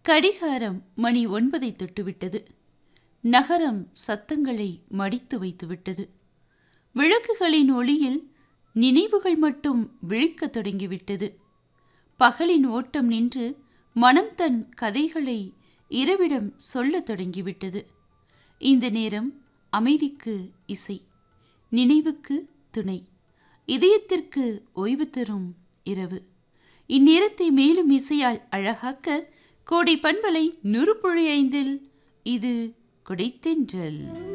கடிகாரம் மணி ஒன்பதை தொட்டுவிட்டது நகரம் சத்தங்களை மடித்து வைத்துவிட்டது விளக்குகளின் ஒளியில் நினைவுகள் மட்டும் விழிக்கத் தொடங்கிவிட்டது பகலின் ஓட்டம் நின்று மனம் தன் கதைகளை இரவிடம் சொல்லத் தொடங்கிவிட்டது இந்த நேரம் அமைதிக்கு இசை நினைவுக்கு துணை இதயத்திற்கு ஓய்வு தரும் இரவு இந்நேரத்தை மேலும் இசையால் அழகாக்க கோடை பண்பலை நூறு புள்ளி ஐந்தில் இது கொடைத்தென்றல்